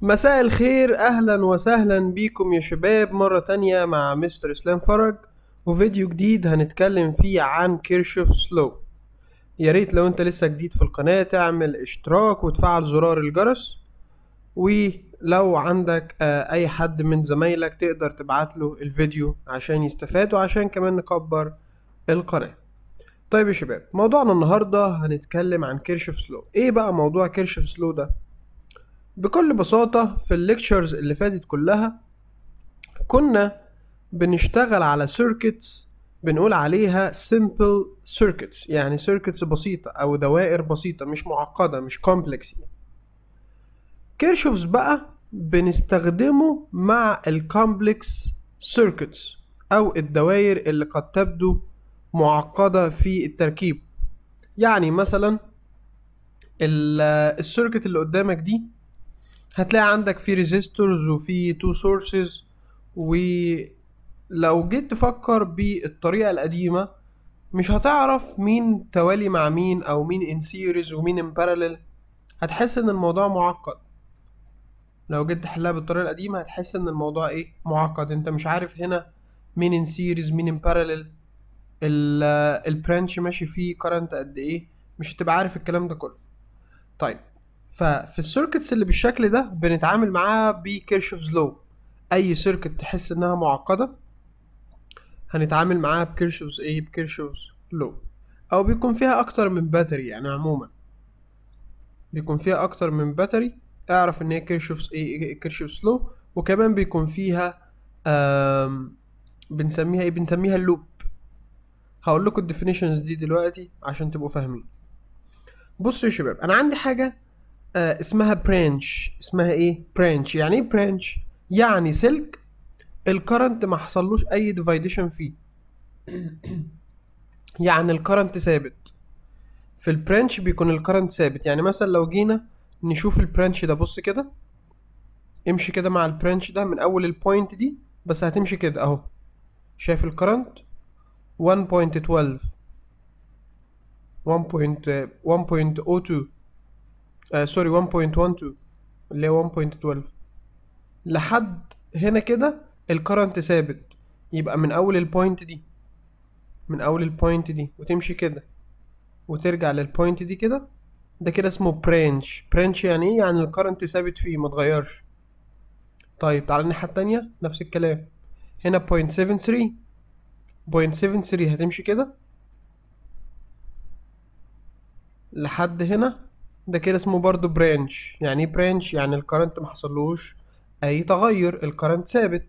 مساء الخير اهلا وسهلا بيكم يا شباب مرة تانية مع مستر اسلام فرج وفيديو جديد هنتكلم فيه عن كيرشوف سلو يا ريت لو انت لسه جديد في القناة تعمل اشتراك وتفعل زرار الجرس ولو عندك آه، اي حد من زمايلك تقدر تبعت له الفيديو عشان يستفاد وعشان كمان نكبر القناة طيب يا شباب موضوعنا النهاردة هنتكلم عن كيرشوف سلو ايه بقى موضوع كيرشوف سلو ده بكل بساطة في الليكتشرز اللي فاتت كلها كنا بنشتغل على circuits بنقول عليها simple circuits يعني circuits بسيطة أو دوائر بسيطة مش معقدة مش complex يعني. كيرشوفز بقى بنستخدمه مع الكومبلكس circuits أو الدوائر اللي قد تبدو معقدة في التركيب يعني مثلا ال- السيركت اللي قدامك دي هتلاقي عندك في ريزيستورز وفي تو سورسز ولو جيت تفكر بالطريقة القديمة مش هتعرف مين توالي مع مين او مين ان سيريز ومين ان باراليل هتحس ان الموضوع معقد لو جيت تحلها بالطريقة القديمة هتحس ان الموضوع ايه معقد انت مش عارف هنا مين ان سيريز مين ان باراليل البرانش ماشي فيه كارنت قد ايه مش هتبقى عارف الكلام ده كله طيب ففي السيركتس اللي بالشكل ده بنتعامل معاها بكيرشوفز لو اي سيركت تحس انها معقده هنتعامل معاها بكيرشوفز ايه بكيرشوفز لو او بيكون فيها اكتر من باتري يعني عموما بيكون فيها اكتر من باتري اعرف ان هي كيرشوفز ايه كيرشوفز لو وكمان بيكون فيها آم بنسميها ايه بنسميها اللوب هقول لكم الديفينيشنز دي دلوقتي عشان تبقوا فاهمين بصوا يا شباب انا عندي حاجه آه اسمها برانش اسمها ايه برانش يعني ايه برانش يعني سلك الكرنت ما حصلوش اي ديفايديشن فيه يعني الكرنت ثابت في البرانش بيكون الكرنت ثابت يعني مثلا لو جينا نشوف البرانش ده بص كده امشي كده مع البرانش ده من اول البوينت دي بس هتمشي كده اهو شايف الكرنت 1.12 1.02 آه سوري 1.12 اللي هي 1.12 لحد هنا كده الكرنت ثابت يبقى من اول البوينت دي من اول البوينت دي وتمشي كده وترجع للبوينت دي كده ده كده اسمه برانش برانش يعني ايه يعني الكرنت ثابت فيه ما اتغيرش طيب تعالى الناحية التانية نفس الكلام هنا 0.73 0.73 هتمشي كده لحد هنا ده كده اسمه برضو برانش يعني ايه برانش يعني الكرنت ما حصلوش اي تغير الكرنت ثابت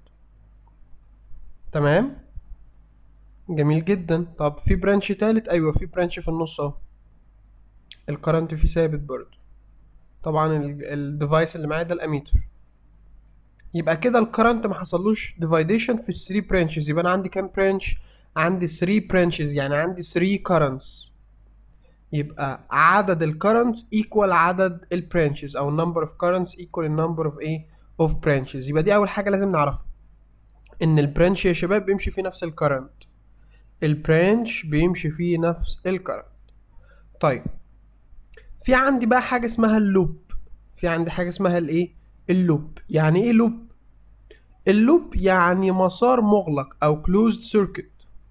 تمام جميل جدا طب في برانش تالت ايوه في برانش في النص اهو الكرنت فيه ثابت برضو طبعا الديفايس اللي معايا ده الاميتر يبقى كده الكرنت ما حصلوش ديفايديشن في الثري برانشز يبقى انا عندي كام برانش عندي 3 برانشز يعني عندي 3 currents يبقى عدد الكرنتس equal عدد البرانشز او number of currents equal number of ايه of branches يبقى دي اول حاجه لازم نعرفها ان البرانش يا شباب بيمشي فيه نفس الكرنت البرانش بيمشي فيه نفس الكرنت طيب في عندي بقى حاجه اسمها اللوب في عندي حاجه اسمها الايه اللوب يعني ايه لوب اللوب يعني مسار مغلق او closed circuit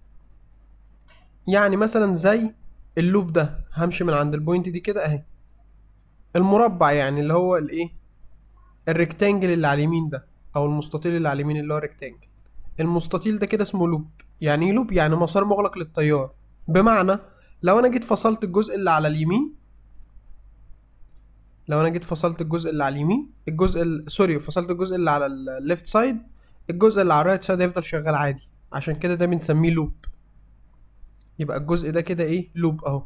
يعني مثلا زي اللوب ده همشي من عند البوينت دي كده اهي المربع يعني اللي هو الايه الريكتانجل اللي على اليمين ده او المستطيل اللي على اليمين اللي هو ريكتانجل المستطيل ده كده اسمه لوب يعني ايه لوب يعني مسار مغلق للتيار بمعنى لو انا جيت فصلت الجزء اللي على اليمين لو انا جيت فصلت الجزء اللي على اليمين الجزء ال... سوري فصلت الجزء اللي على الليفت سايد الجزء اللي على الرايت سايد هيفضل شغال عادي عشان كده ده بنسميه لوب يبقى الجزء ده كده ايه لوب اهو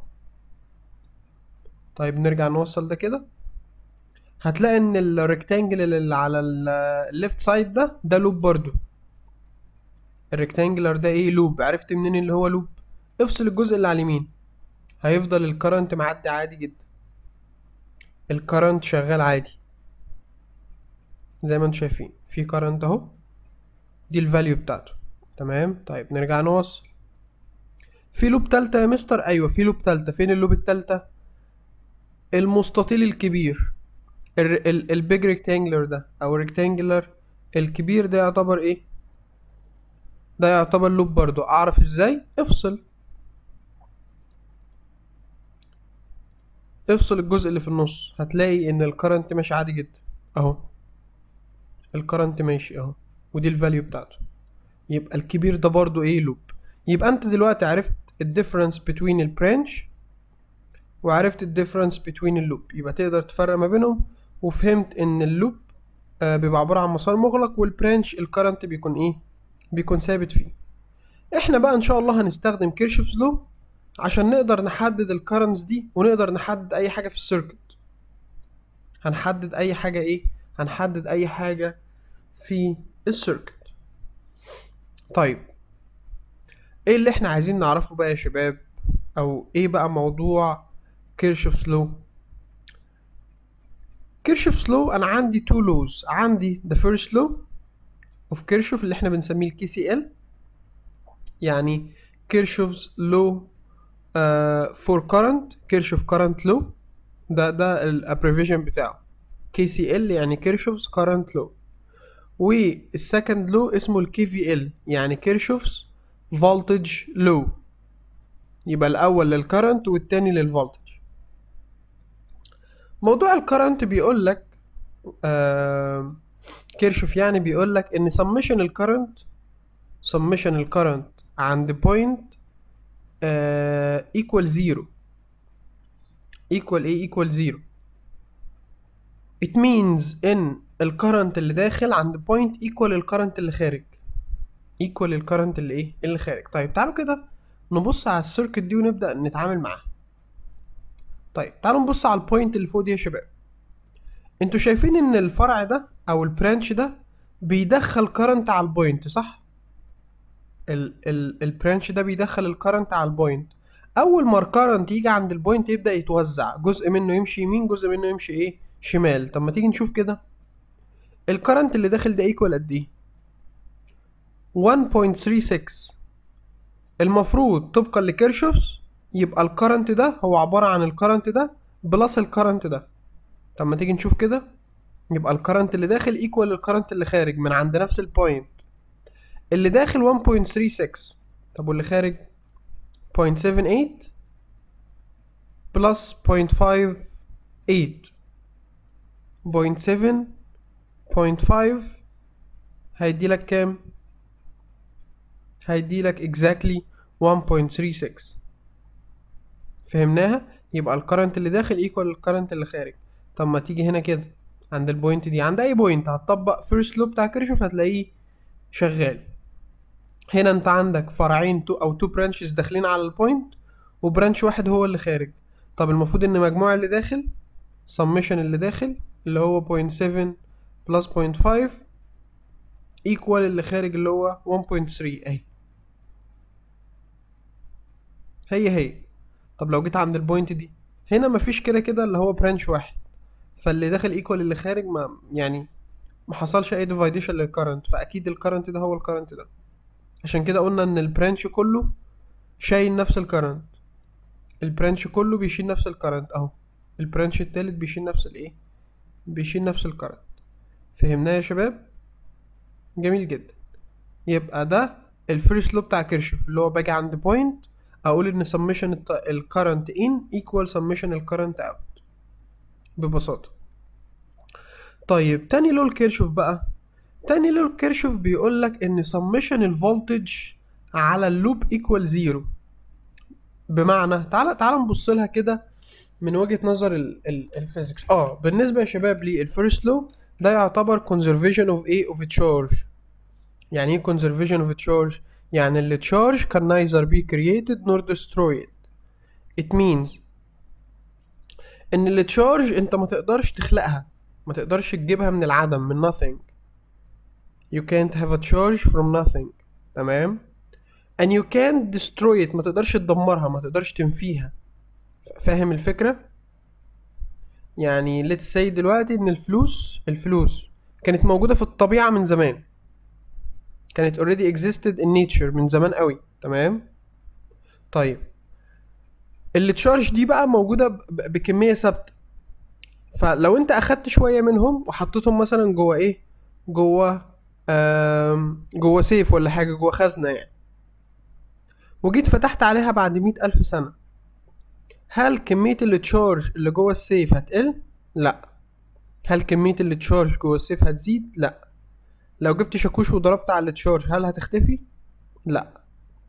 طيب نرجع نوصل ده كده هتلاقي ان الريكتانجل اللي على الليفت سايد ده ده لوب برضو الريكتانجلر ده ايه لوب عرفت منين اللي هو لوب افصل الجزء اللي على اليمين هيفضل الكرنت معدي عادي جدا الكرنت شغال عادي زي ما انتم شايفين في كرنت اهو دي الفاليو بتاعته تمام طيب نرجع نوصل في لوب تالتة يا مستر ايوه في لوب تالتة فين اللوب التالتة المستطيل الكبير البيج ريكتانجلر ده او الريكتانجلر الكبير ده يعتبر ايه ده يعتبر لوب برضو اعرف ازاي افصل افصل الجزء اللي في النص هتلاقي ان الكرنت ماشي عادي جدا اهو الكرنت ماشي اهو ودي الفاليو بتاعته يبقى الكبير ده برضو ايه لوب يبقى انت دلوقتي عرفت الديفرنس بين البرانش وعرفت الديفرنس بين اللوب يبقى تقدر تفرق ما بينهم وفهمت ان اللوب آه بيبقى عبارة عن مسار مغلق والبرانش الكرنت بيكون ايه بيكون ثابت فيه احنا بقى ان شاء الله هنستخدم كيرشوفز لو عشان نقدر نحدد الكرنتس دي ونقدر نحدد اي حاجة في السيركت هنحدد اي حاجة ايه هنحدد اي حاجة في السيركت طيب ايه اللي احنا عايزين نعرفه بقى يا شباب او ايه بقى موضوع كيرشوفز لو كيرشوفز لو انا عندي تو لوز عندي the first law of كيرشوف اللي احنا بنسميه الكي سي ال يعني كيرشوفز لو فور كارنت كيرشوف كارنت لو ده ده الابريفيشن بتاعه كي سي ال يعني كيرشوفز كارنت لو والسكند لو اسمه الكي في ال يعني كيرشوفز فولتج لو يبقى الاول للكرنت والتاني للفولتج موضوع الكرنت بيقول لك آه كيرشوف يعني بيقول لك ان سمشن الكرنت سمشن الكرنت عند بوينت ايكوال زيرو ايكوال ايه ايكوال زيرو it means ان الكرنت اللي داخل عند بوينت ايكوال الكرنت اللي خارج ايكوال الكرنت اللي ايه اللي خارج طيب تعالوا كده نبص على السيركت دي ونبدا نتعامل معاها طيب تعالوا نبص على البوينت اللي فوق دي يا شباب انتوا شايفين ان الفرع ده او البرانش ده بيدخل كرنت على البوينت صح ال ال البرانش ده بيدخل الكرنت على البوينت اول ما الكرنت يجي عند البوينت يبدا يتوزع جزء منه يمشي يمين جزء منه يمشي ايه شمال طب ما تيجي نشوف كده الكرنت اللي داخل ده ايكوال قد ايه 1.36 المفروض طبقا لكيرشوفز يبقى الكرنت ده هو عبارة عن الكرنت ده بلس الكرنت ده طب ما تيجي نشوف كده يبقى الكرنت اللي داخل ايكوال الكرنت اللي خارج من عند نفس البوينت اللي داخل 1.36 طب واللي خارج 0.78 بلس 0.58 0.7 0.5 هيدي لك كام هيدي لك exactly 1.36 فهمناها يبقى الكرنت اللي داخل ايكوال الكرنت اللي خارج طب ما تيجي هنا كده عند البوينت دي عند اي بوينت هتطبق فيرست لو بتاع كيرشوف هتلاقيه شغال هنا انت عندك فرعين تو او تو برانشز داخلين على البوينت وبرانش واحد هو اللي خارج طب المفروض ان مجموع اللي داخل سمشن اللي داخل اللي هو 0.7 بلس 0.5 ايكوال اللي خارج اللي هو 1.3 اهي هي هي طب لو جيت عند البوينت دي هنا مفيش كده كده اللي هو برانش واحد فاللي داخل ايكوال اللي خارج ما يعني ما حصلش اي ديفايديشن للكرنت فاكيد الكرنت ده هو الكرنت ده عشان كده قلنا ان البرانش كله شايل نفس الكرنت البرانش كله بيشيل نفس الكرنت اهو البرانش التالت بيشيل نفس الايه بيشيل نفس الكرنت فهمناه يا شباب جميل جدا يبقى ده الفيرست لو بتاع كيرشوف اللي هو باجي عند بوينت اقول ان سمشن الكرنت ان ايكوال سمشن الكرنت اوت ببساطه طيب تاني لو الكيرشوف بقى تاني لو الكيرشوف بيقول لك ان سمشن الفولتج على اللوب ايكوال زيرو بمعنى تعالى تعالى نبص لها كده من وجهة نظر الفيزيكس اه بالنسبة يا شباب للفيرست لو ده يعتبر conservation of a of a charge يعني ايه conservation of a charge يعني ال charge can neither be created nor destroyed it means ان ال charge انت ما تقدرش تخلقها ما تقدرش تجيبها من العدم من nothing you can't have a charge from nothing تمام and you can't destroy it ما تقدرش تدمرها ما تقدرش تنفيها فاهم الفكرة يعني let's say دلوقتي ان الفلوس الفلوس كانت موجودة في الطبيعة من زمان كانت already existed in nature من زمان قوي تمام طيب التشارج دي بقى موجودة ب- بكمية ثابتة فلو انت اخدت شويه منهم وحطيتهم مثلا جوه ايه جوه آم، جوه سيف ولا حاجه جوه خزنه يعني وجيت فتحت عليها بعد مئة ألف سنة هل كمية التشارج اللي جوه السيف هتقل؟ لأ هل كمية التشارج جوه السيف هتزيد؟ لأ لو جبت شاكوش وضربت على التشارج هل هتختفي؟ لأ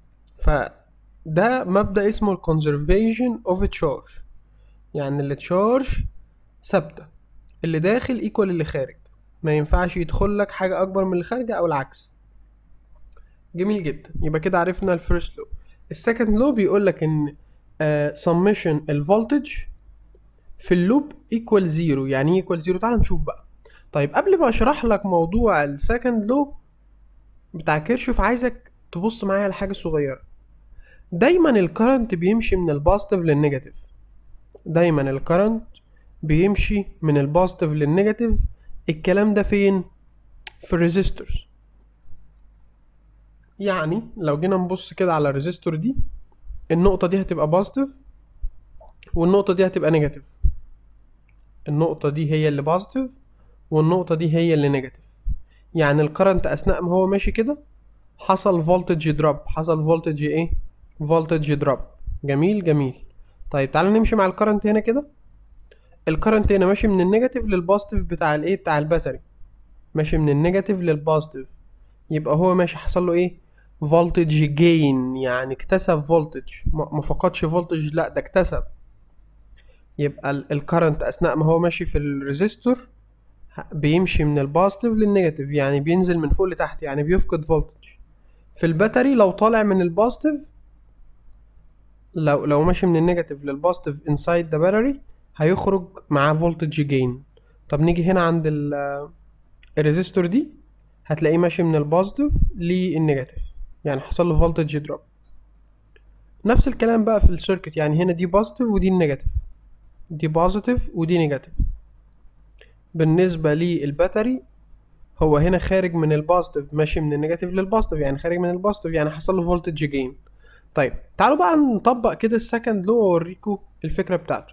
فده مبدأ اسمه ال conservation of charge يعني التشارج ثابتة اللي داخل ايكوال اللي خارج ما ينفعش يدخل لك حاجة أكبر من اللي خارجة أو العكس جميل جدا يبقى كده عرفنا الفيرست لو السكند لو بيقول لك ان سمشن الفولتج في اللوب ايكوال زيرو يعني ايه ايكوال زيرو تعال نشوف بقى طيب قبل ما اشرح لك موضوع السكند لو بتاع كيرشوف عايزك تبص معايا على حاجه صغيره دايما الكرنت بيمشي من البوزيتيف للنيجاتيف دايما الكرنت بيمشي من البوزيتيف للنيجاتيف الكلام ده فين في الريزيستورز يعني لو جينا نبص كده على الريزيستور دي النقطة دي هتبقى بوزيتيف والنقطة دي هتبقى نيجاتيف النقطة دي هي اللي بوزيتيف والنقطة دي هي اللي نيجاتيف يعني الكرنت أثناء ما هو ماشي كده حصل فولتج دروب حصل فولتج ايه فولتج دروب جميل جميل طيب تعالى نمشي مع الكرنت هنا كده الكرنت هنا ماشي من النيجاتيف للبوزيتيف بتاع الايه بتاع الباتري ماشي من النيجاتيف للبوزيتيف يبقى هو ماشي حصل له ايه فولتج جين يعني اكتسب فولتج ما ما فقدش فولتج لا ده اكتسب يبقى الكرنت اثناء ما هو ماشي في الريزيستور ه- بيمشي من البوزيتيف للنيجاتيف يعني بينزل من فوق لتحت يعني بيفقد فولتج في الباتري لو طالع من البوزيتيف لو لو ماشي من النيجاتيف للبوزيتيف انسايد ذا باتري هيخرج معاه فولتج جين طب نيجي هنا عند ال- الريزيستور دي هتلاقيه ماشي من البوزيتيف للنيجاتيف يعني حصل له فولتج دروب نفس الكلام بقى في السيركت يعني هنا دي بوزيتيف ودي النيجاتيف دي بوزيتيف ودي نيجاتيف بالنسبة للباتري هو هنا خارج من البوزيتيف ماشي من النيجاتيف للبوزيتيف يعني خارج من البوزيتيف يعني حصل له فولتج جين طيب تعالوا بقى نطبق كده السكند لو واوريكم الفكرة بتاعته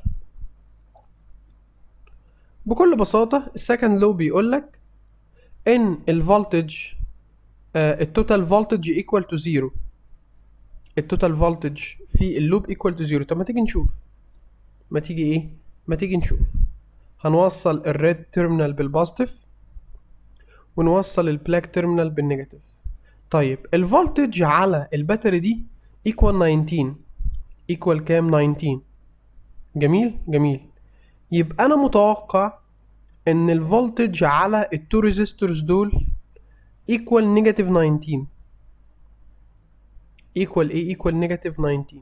بكل بساطة السكند لو بيقول لك ان الفولتج التوتال فولتج ايكوال تو زيرو التوتال فولتج في اللوب ايكوال تو زيرو طب ما تيجي نشوف ما تيجي ايه ما تيجي نشوف هنوصل الريد تيرمينال بالبوزيتيف ونوصل البلاك تيرمينال بالنيجاتيف طيب الفولتج على الباتري دي ايكوال 19 ايكوال كام 19 جميل جميل يبقى انا متوقع ان الفولتج على التو ريزيستورز دول ايكوال نيجاتيف 19 ايكوال ايه ايكوال نيجاتيف 19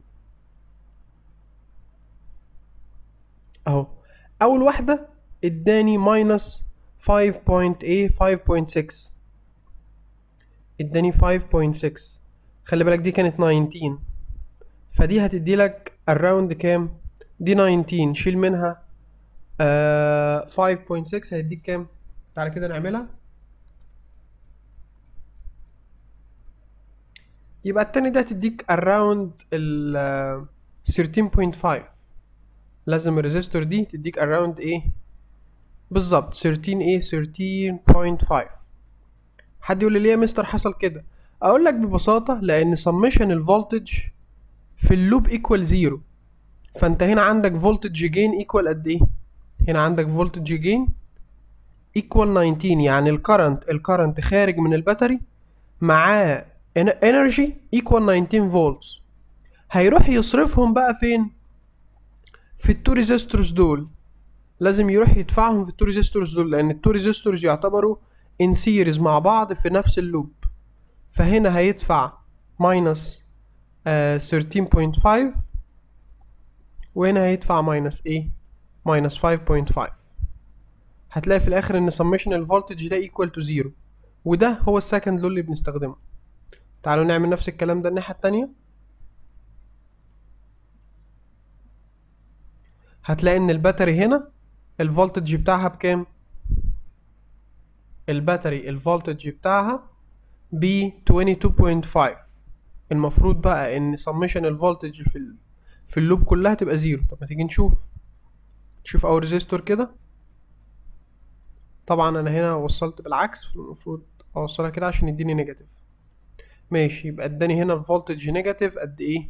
اهو اول واحده اداني ماينس 5.8 5.6 اداني 5.6 خلي بالك دي كانت 19 فدي هتدي لك الراوند كام دي 19 شيل منها آه 5.6 هيديك كام تعالى كده نعملها يبقى التاني ده هتديك around ال آه، 13.5 لازم الريزيستور دي تديك around ايه بالظبط 13 ايه 13.5 حد يقول لي ليه يا مستر حصل كده اقول لك ببساطه لان سمشن الفولتج في اللوب ايكوال زيرو فانت هنا عندك فولتج جين ايكوال قد ايه هنا عندك فولتج جين ايكوال 19 يعني الكرنت الكرنت خارج من الباتري معاه انرجي ايكوال 19 فولتس هيروح يصرفهم بقى فين في التو ريزيستورز دول لازم يروح يدفعهم في التو ريزيستورز دول لان التو ريزيستورز يعتبروا ان سيريز مع بعض في نفس اللوب فهنا هيدفع ماينس 13.5 وهنا هيدفع ماينس ايه ماينس 5.5 هتلاقي في الاخر ان سمشن الفولتج ده ايكوال تو زيرو وده هو السكند لو اللي بنستخدمه تعالوا نعمل نفس الكلام ده الناحية التانية هتلاقي ان الباتري هنا الفولتج بتاعها بكام الباتري الفولتج بتاعها ب 22.5 المفروض بقى ان سمشن الفولتج في ال... في اللوب كلها تبقى زيرو طب ما تيجي نشوف نشوف اول ريزيستور كده طبعا انا هنا وصلت بالعكس فالمفروض اوصلها كده عشان يديني نيجاتيف ماشي يبقى اداني هنا الفولتج نيجاتيف قد ايه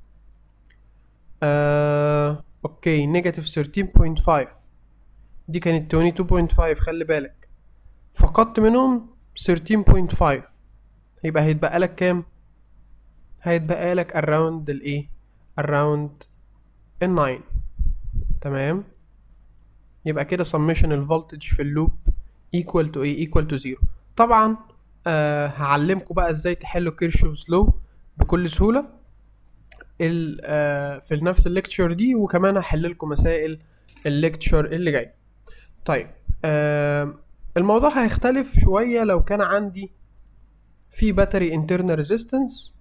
آه اوكي نيجاتيف 13.5 دي كانت 22.5 خلي بالك فقدت منهم 13.5 يبقى هيتبقى لك كام هيتبقى لك around الايه around ال 9 تمام يبقى كده summation الفولتج في اللوب equal to ايه equal to 0 طبعا آه هعلمكم بقى ازاي تحلوا كيرشوفز لو بكل سهولة ال آه في نفس الليكتشر دي وكمان هحل لكم مسائل الليكتشر اللي جاي طيب آه الموضوع هيختلف شوية لو كان عندي في باتري internal ريزيستنس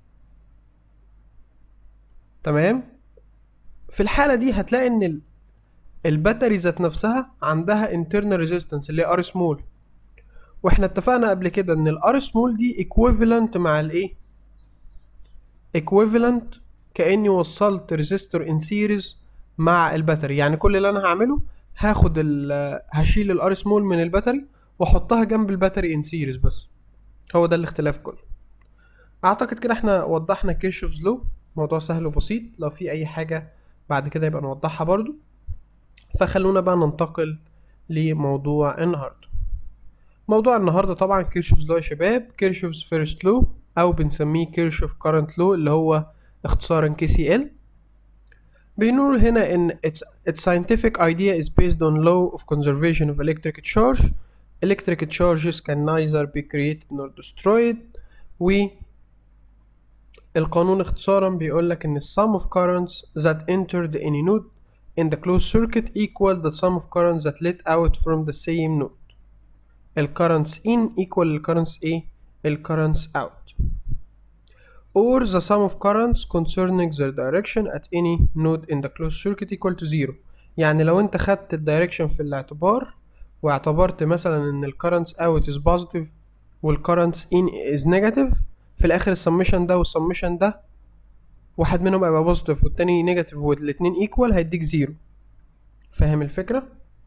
تمام في الحالة دي هتلاقي ان ال- الباتري ذات نفسها عندها internal resistance اللي هي R small واحنا اتفقنا قبل كده ان ال R small دي equivalent مع الايه equivalent كأني وصلت resistor in series مع الباتري يعني كل اللي انا هعمله هاخد ال هشيل ال R small من الباتري واحطها جنب الباتري in series بس هو ده الاختلاف كله اعتقد كده احنا وضحنا كيرشوفز لو موضوع سهل وبسيط لو في اي حاجة بعد كده يبقى نوضحها برضو فخلونا بقى ننتقل لموضوع النهاردة موضوع النهاردة طبعا كيرشوفز لو يا شباب كيرشوفز فيرست لو او بنسميه كيرشوف كارنت لو اللي هو اختصارا كي سي ال بنقول هنا ان its, its scientific idea is based on law of conservation of electric charge electric charges can neither be created nor destroyed و القانون اختصارا بيقول لك ان sum of currents that entered any node in the closed circuit equal the sum of currents that let out from the same node ال currents in equal ال currents ايه ال currents out or the sum of currents concerning their direction at any node in the closed circuit equal to zero يعني لو انت خدت الدايركشن في الاعتبار واعتبرت مثلا ان ال currents out is positive وال currents in is negative في الاخر السمشن ده والسمشن ده واحد منهم هيبقى بوزيتيف والتاني نيجاتيف والاتنين ايكوال هيديك زيرو فاهم الفكرة؟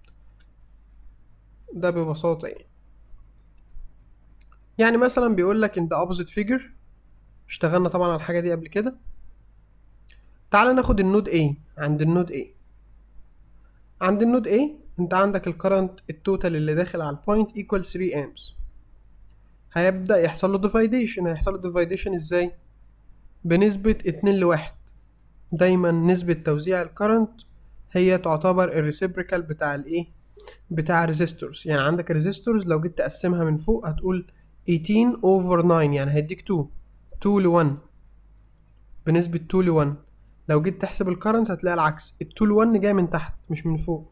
ده ببساطة يعني يعني مثلا بيقول لك in the opposite figure اشتغلنا طبعا على الحاجة دي قبل كده تعال ناخد النود A عند النود A عند النود A انت عندك الكرنت التوتال اللي داخل على البوينت equal 3 amps هيبدأ يحصل له dividation هيحصل له dividation ازاي بنسبة اتنين لواحد دايما نسبة توزيع الكرنت هي تعتبر الريسيبريكال بتاع الايه بتاع الريزيستورز يعني عندك الريزيستورز لو جيت تقسمها من فوق هتقول 18 over 9 يعني هيديك 2 2 ل 1 بنسبة 2 ل 1 لو جيت تحسب الكرنت هتلاقي العكس ال 2 ل 1 جاي من تحت مش من فوق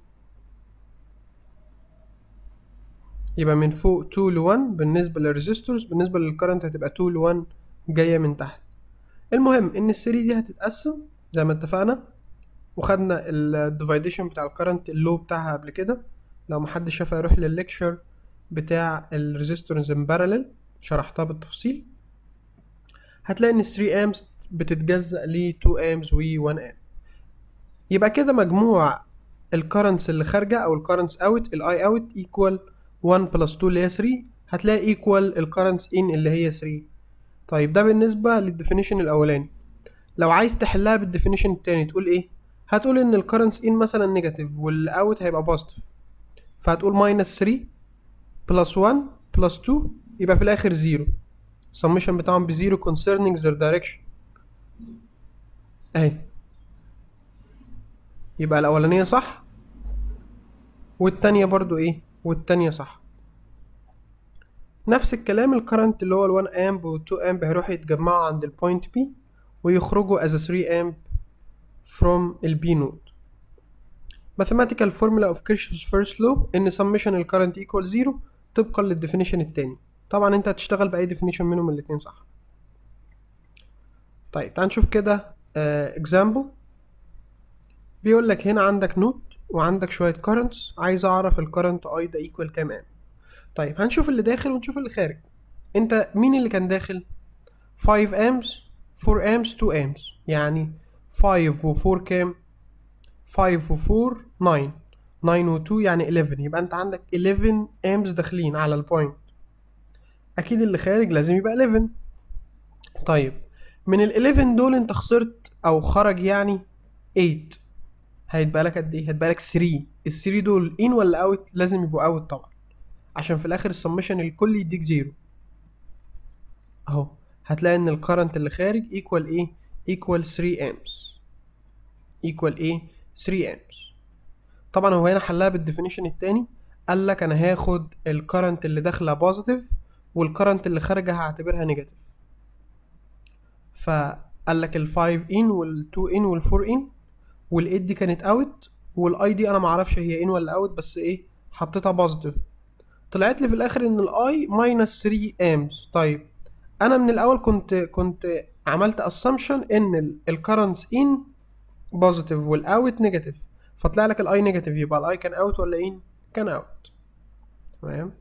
يبقى من فوق 2 ل 1 بالنسبة للريزيستورز بالنسبة للكرنت هتبقى 2 ل 1 جاية من تحت المهم ان السري دي هتتقسم زي ما اتفقنا وخدنا الديفايديشن بتاع الكرنت اللو بتاعها قبل كده لو محدش شافها يروح للليكشر بتاع الريزيستورز ان باراليل شرحتها بالتفصيل هتلاقي ان 3 امز بتتجزأ ل 2 امز و 1 ام يبقى كده مجموع الكرنتس اللي خارجه او الكرنتس اوت الاي اوت ايكوال 1 بلس 2 اللي هي 3 هتلاقي ايكوال الكرنتس ان اللي هي 3 طيب ده بالنسبه للديفينيشن الاولاني لو عايز تحلها بالديفينيشن التاني تقول ايه هتقول ان الكرنتس ان مثلا نيجاتيف والاوت هيبقى بوزيتيف فهتقول ماينس 3 بلس 1 بلس 2 يبقى في الاخر 0 السمشن بتاعهم بزيرو concerning their direction اهي يبقى الاولانيه صح والتانية برضو ايه والتانية صح نفس الكلام الكرنت اللي هو ال 1 امب وال 2 امب هيروحوا يتجمعوا عند البوينت بي ويخرجوا as a 3 امب from ال B node mathematical formula of Kirchhoff's first law ان summation الكرنت equal 0 طبقا للديفينيشن التاني طبعا انت هتشتغل باي ديفينيشن منهم الاتنين صح طيب تعال نشوف كده اكزامبل بيقول لك هنا عندك نود وعندك شويه كارنتس عايز اعرف الكرنت اي ده ايكوال كام ام طيب هنشوف اللي داخل ونشوف اللي خارج انت مين اللي كان داخل 5 امز 4 امز 2 امز يعني 5 و 4 كام 5 و 4 9 9 و2 يعني 11 يبقى انت عندك 11 امز داخلين على البوينت اكيد اللي خارج لازم يبقى 11 طيب من ال 11 دول انت خسرت او خرج يعني 8 هيتبقى لك قد ايه هيتبقى لك 3 ال 3 دول ان ولا اوت لازم يبقوا اوت طبعا عشان في الاخر السمشن الكل يديك زيرو اهو هتلاقي ان الكرنت اللي خارج ايكوال ايه ايكوال 3 امبس ايكوال ايه 3 امبس طبعا هو هنا حلها بالديفينيشن التاني قال لك انا هاخد الكرنت اللي داخله بوزيتيف والكرنت اللي خارجه هعتبرها نيجاتيف فقال لك ال 5 ان وال 2 ان وال 4 ان وال 8 دي كانت اوت والاي دي انا معرفش هي ان ولا اوت بس ايه حطيتها بوزيتيف طلعت لي في الاخر ان الاي ماينس 3 امز طيب انا من الاول كنت كنت عملت اسامبشن ان الكرنتس ان بوزيتيف والاوت نيجاتيف فطلع لك الاي نيجاتيف يبقى الاي كان اوت ولا ان كان اوت تمام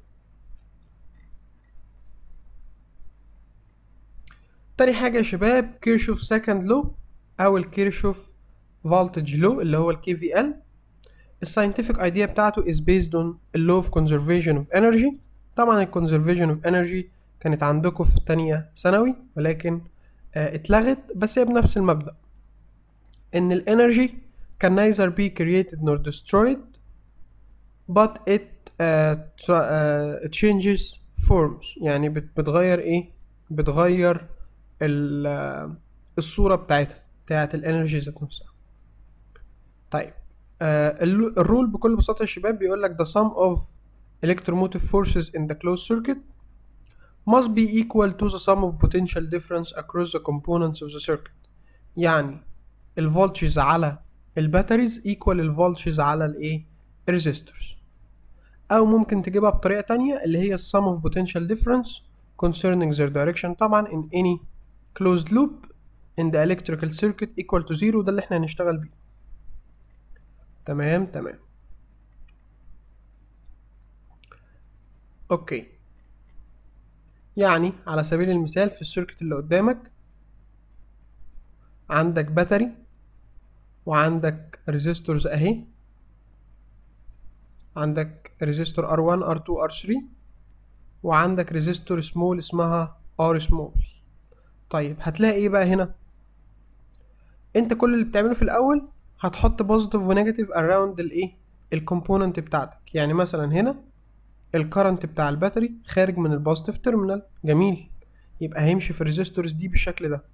تاني حاجة يا شباب كيرشوف سكند لو أو الكيرشوف فولتج لو اللي هو الكي في ال الساينتفك ايديا بتاعته is based on the law of conservation of energy طبعا ال conservation of energy كانت عندكم في تانية ثانوي ولكن آه اتلغت بس هي بنفس المبدأ إن ال energy can neither be created nor destroyed but it uh, uh, changes forms يعني بت بتغير ايه بتغير الصورة بتاعتها بتاعت الانرجي ذات نفسها طيب آه الرول بكل بساطة يا شباب بيقول لك the sum of electromotive forces in the closed circuit must be equal to the sum of potential difference across the components of the circuit يعني الفولتجز على الباتريز equal الفولتجز على الايه الريزيستورز او ممكن تجيبها بطريقة تانية اللي هي sum of potential difference concerning their direction طبعا in any closed loop in the electrical circuit equal to zero ده اللي احنا هنشتغل بيه تمام تمام اوكي يعني على سبيل المثال في السيركت اللي قدامك عندك باتري وعندك ريزيستورز اهي عندك ريزيستور R1 R2 R3 وعندك ريزيستور سمول اسمها R سمول طيب هتلاقي ايه بقى هنا انت كل اللي بتعمله في الاول هتحط بوزيتيف ونيجاتيف اراوند الايه الكومبوننت بتاعتك يعني مثلا هنا الكرنت بتاع الباتري خارج من البوزيتيف تيرمينال جميل يبقى هيمشي في الريزيستورز دي بالشكل ده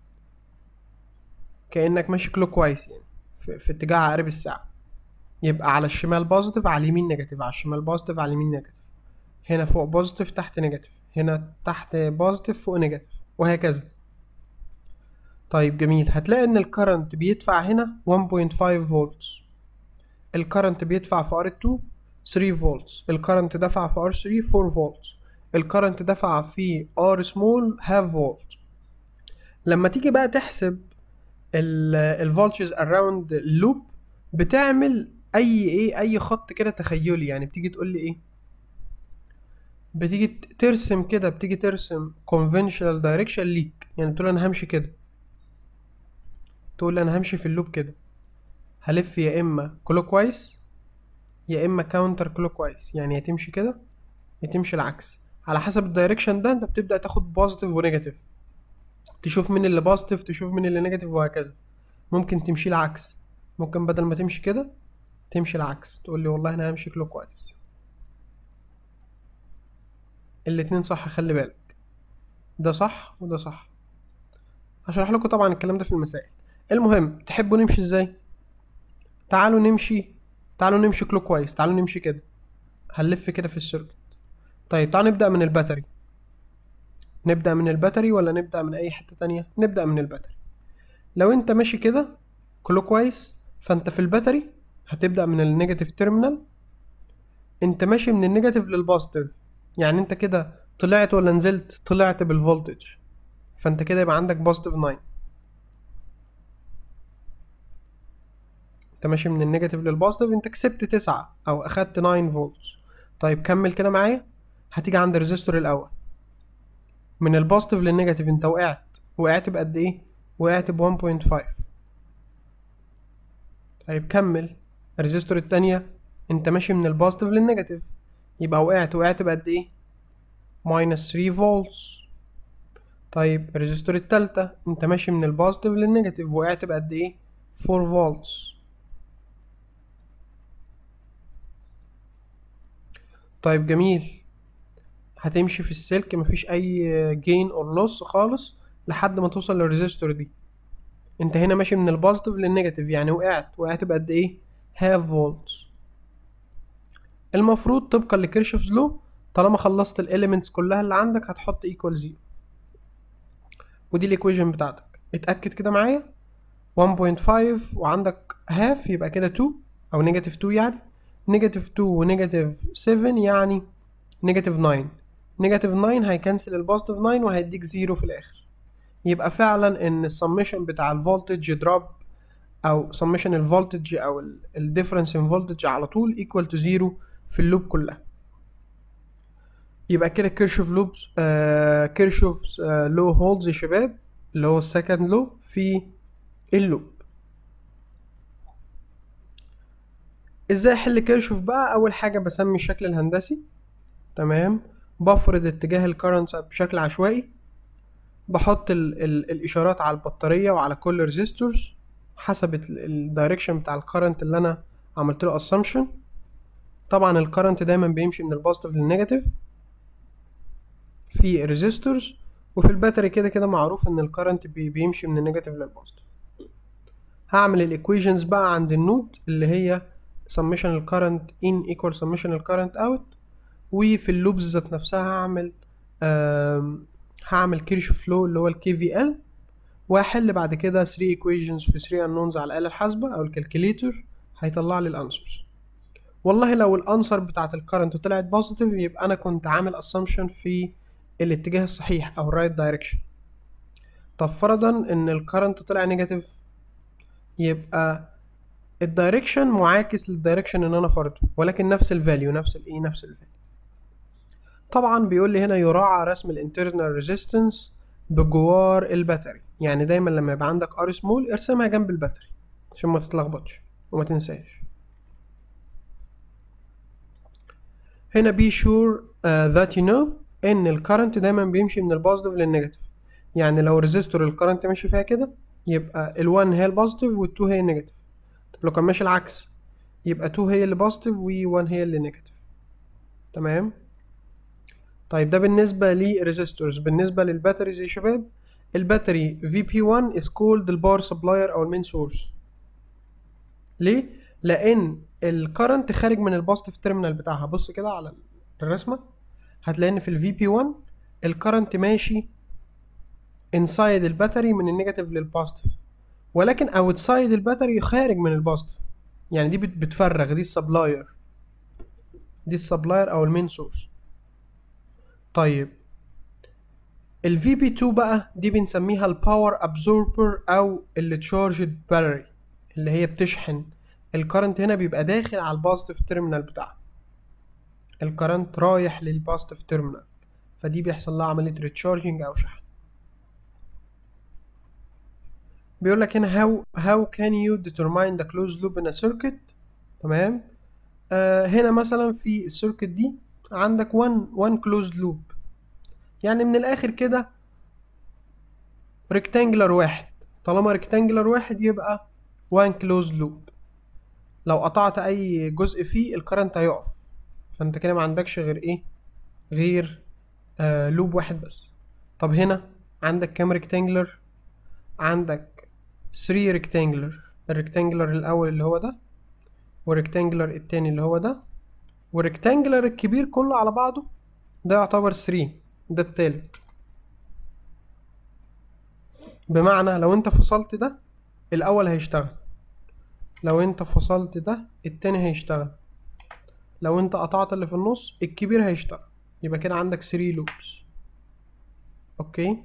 كانك ماشي كلوك وايز يعني في, في اتجاه عقارب الساعه يبقى على الشمال بوزيتيف على اليمين نيجاتيف على الشمال بوزيتيف على اليمين نيجاتيف هنا فوق بوزيتيف تحت نيجاتيف هنا تحت بوزيتيف فوق نيجاتيف وهكذا طيب جميل هتلاقي ان الكرنت بيدفع هنا 1.5 فولتس الكرنت بيدفع في R2 3 فولتس الكرنت دفع في R3 4 فولتس الكرنت دفع في R سمول هاف فولت لما تيجي بقى تحسب الفولتجز اراوند اللوب بتعمل اي ايه اي خط كده تخيلي يعني بتيجي تقول لي ايه بتيجي ترسم كده بتيجي ترسم conventional direction ليك يعني تقول انا همشي كده تقول انا همشي في اللوب كده هلف يا اما كلوك وايز يا اما كاونتر كلوك وايز يعني يا تمشي كده يا تمشي العكس على حسب الدايركشن ده انت بتبدا تاخد بوزيتيف ونيجاتيف تشوف مين اللي بوزيتيف تشوف مين اللي نيجاتيف وهكذا ممكن تمشي العكس ممكن بدل ما تمشي كده تمشي العكس تقول لي والله انا همشي كلوك وايز الاتنين صح خلي بالك ده صح وده صح هشرح لكم طبعا الكلام ده في المسائل المهم تحبوا نمشي ازاي تعالوا نمشي تعالوا نمشي كلوك وايز تعالوا نمشي كده هنلف كده في السيركت طيب تعالوا نبدأ من الباتري نبدأ من الباتري ولا نبدأ من أي حتة تانية نبدأ من الباتري لو انت ماشي كده كلوك وايز فانت في الباتري هتبدأ من النيجاتيف تيرمينال انت ماشي من النيجاتيف للبوزيتيف يعني انت كده طلعت ولا نزلت طلعت بالفولتج فانت كده يبقى عندك بوزيتيف 9 انت ماشي من النيجاتيف للبوزيتيف انت كسبت 9 او اخدت 9 فولتس طيب كمل كده معايا هتيجي عند الريزيستور الاول من البوزيتيف للنيجاتيف انت وقعت وقعت بقد ايه وقعت ب 1.5 طيب كمل الريزيستور التانية انت ماشي من البوزيتيف للنيجاتيف يبقى وقعت وقعت بقد ايه ماينس 3 فولتس طيب الريزستور التالتة انت ماشي من البوزيتيف للنيجاتيف وقعت بقد ايه 4 فولتس طيب جميل هتمشي في السلك مفيش اي جين اور لوس خالص لحد ما توصل للريزستور دي انت هنا ماشي من البوزيتيف للنيجاتيف يعني وقعت وقعت بقد ايه هاف فولتس المفروض طبقا لكيرشوفز لو طالما خلصت الاليمنتس كلها اللي عندك هتحط ايكوال زيرو ودي الايكويشن بتاعتك اتاكد كده معايا 1.5 وعندك هاف يبقى كده 2 او نيجاتيف 2 يعني نيجاتيف 2 ونيجاتيف 7 يعني نيجاتيف 9 نيجاتيف 9 هيكنسل البوزيتيف 9 وهيديك زيرو في الاخر يبقى فعلا ان السمشن بتاع الفولتج دروب او سمشن الفولتج او الديفرنس ان فولتج على طول ايكوال تو زيرو في اللوب كلها يبقى كده كيرشوف لوبس آه كيرشوف آه لو هولدز يا شباب اللي هو السكند لو في اللوب ازاي احل كيرشوف بقى اول حاجه بسمي الشكل الهندسي تمام بفرض اتجاه الكرنت بشكل عشوائي بحط ال ال الاشارات على البطاريه وعلى كل ريزيستورز حسب الدايركشن بتاع الكرنت اللي انا عملت له اسامبشن طبعا الكرنت دايما بيمشي من البوزيتيف للنيجاتيف في الريزيستورز وفي الباتري كده كده معروف ان الكرنت بي بيمشي من النيجاتيف للبوزيتيف هعمل الايكويشنز بقى عند النود اللي هي summation الكرنت in equal summation الكرنت out وفي اللوبز ذات نفسها هعمل هعمل كيرشوف لو اللي هو الكي في ال واحل بعد كده 3 equations في 3 unknowns على الآلة الحاسبة أو الكالكوليتر هيطلع لي الانسرز والله لو الانسر بتاعت الكرنت طلعت بوزيتيف يبقى انا كنت عامل assumption في الاتجاه الصحيح او الرايت دايركشن طب فرضا ان الكرنت طلع نيجاتيف يبقى الدايركشن معاكس للدايركشن اللي انا فرضه ولكن نفس الفاليو نفس الايه نفس الفاليو طبعا بيقول لي هنا يراعى رسم الانترنال ريزيستنس بجوار الباتري يعني دايما لما يبقى عندك ار سمول ارسمها جنب الباتري عشان ما تتلخبطش وما تنساش هنا be sure uh, that you know ان الكرنت دايما بيمشي من البوزيتيف للنيجاتيف يعني لو ريزيستور الكرنت ماشي فيها كده يبقى ال1 هي البوزيتيف وال2 هي النيجاتيف طب لو كان ماشي العكس يبقى 2 هي اللي بوزيتيف و1 هي اللي نيجاتيف تمام طيب ده بالنسبة للريزيستورز بالنسبة للباتريز يا شباب الباتري VP1 is called الباور سبلاير او المين سورس ليه؟ لأن الكرنت خارج من البوزيتيف تيرمينال بتاعها بص كده على الرسمة هتلاقي ان في ال VP1 الكرنت ماشي inside الباتري من النيجاتيف للبوزيتيف ولكن outside الباتري خارج من البوزيتيف يعني دي بتفرغ دي السبلاير دي السبلاير او المين سورس طيب ال VP2 بقى دي بنسميها الباور ابزوربر او اللي تشارجد باتري اللي هي بتشحن الكرنت هنا بيبقى داخل على البوزيتيف تيرمينال بتاعها الكرنت رايح للبوزيتيف تيرمينال فدي بيحصل لها عملية ريتشارجنج او شحن بيقول لك هنا how how can you determine the closed loop in a circuit تمام آه هنا مثلا في السيركت دي عندك one one closed loop يعني من الاخر كده rectangular واحد طالما rectangular واحد يبقى one closed loop لو قطعت اي جزء فيه الكرنت هيقف فانت كده ما عندكش غير ايه غير آه لوب واحد بس طب هنا عندك كام ريكتانجلر عندك 3 ريكتانجلر الريكتانجلر الاول اللي هو ده والريكتانجلر التاني اللي هو ده والريكتانجلر الكبير كله على بعضه ده يعتبر 3 ده التالت بمعنى لو انت فصلت ده الاول هيشتغل لو انت فصلت ده التاني هيشتغل لو انت قطعت اللي في النص الكبير هيشتغل يبقى كده عندك 3 لوبس اوكي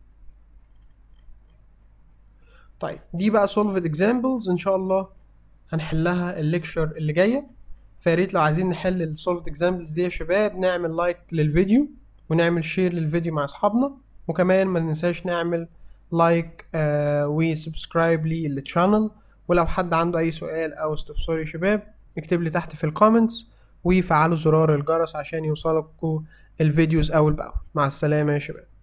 طيب دي بقى solved examples ان شاء الله هنحلها الليكشر اللي جايه فياريت لو عايزين نحل ال solved examples دي يا شباب نعمل لايك للفيديو ونعمل شير للفيديو مع اصحابنا وكمان ما ننساش نعمل لايك آه وسبسكرايب للشانل ولو حد عنده اي سؤال او استفسار يا شباب اكتب لي تحت في الكومنتس وفعلوا زرار الجرس عشان يوصلكوا الفيديوز اول باول مع السلامة يا شباب